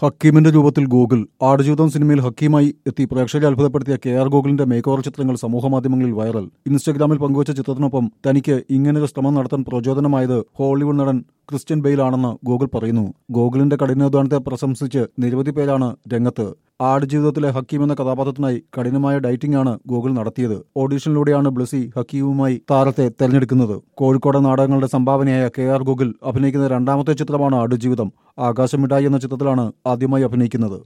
ഹക്കീമിന്റെ രൂപത്തിൽ ഗൂഗിൾ ആടുജീവിതം സിനിമയിൽ ഹക്കീമായി എത്തി പ്രേക്ഷകരെ അത്ഭുതപ്പെടുത്തിയ കെ ആർ ഗോകുലിന്റെ മേക്ക് ഓവർ ചിത്രങ്ങൾ സമൂഹമാധ്യമങ്ങളിൽ വൈറൽ ഇൻസ്റ്റഗ്രാമിൽ പങ്കുവച്ച ചിത്രത്തിനൊപ്പം തനിക്ക് ഇങ്ങനൊരു ശ്രമം നടത്താൻ പ്രചോദനമായത് ഹോളിവുഡ് നടൻ ക്രിസ്ത്യൻ ബെയിലാണെന്ന് ഗൂഗിൾ പറയുന്നു ഗോകുലിന്റെ കഠിനാധ്വാനത്തെ പ്രശംസിച്ച് നിരവധി പേരാണ് രംഗത്ത് ആടുജീവിതത്തിലെ ഹക്കീം എന്ന കഥാപാത്രത്തിനായി കഠിനമായ ഡയറ്റിംഗ് ആണ് ഗൂഗിൾ നടത്തിയത് ഓഡീഷനിലൂടെയാണ് ബ്ലസി ഹക്കീമുമായി താരത്തെ തെരഞ്ഞെടുക്കുന്നത് കോഴിക്കോട് നാടകങ്ങളുടെ സംഭാവനയായ കെ ആർ ഗൂഗിൾ അഭിനയിക്കുന്ന രണ്ടാമത്തെ ചിത്രമാണ് ആടുജീവിതം ആകാശമിഠായി എന്ന ചിത്രത്തിലാണ് ആദ്യമായി അഭിനയിക്കുന്നത്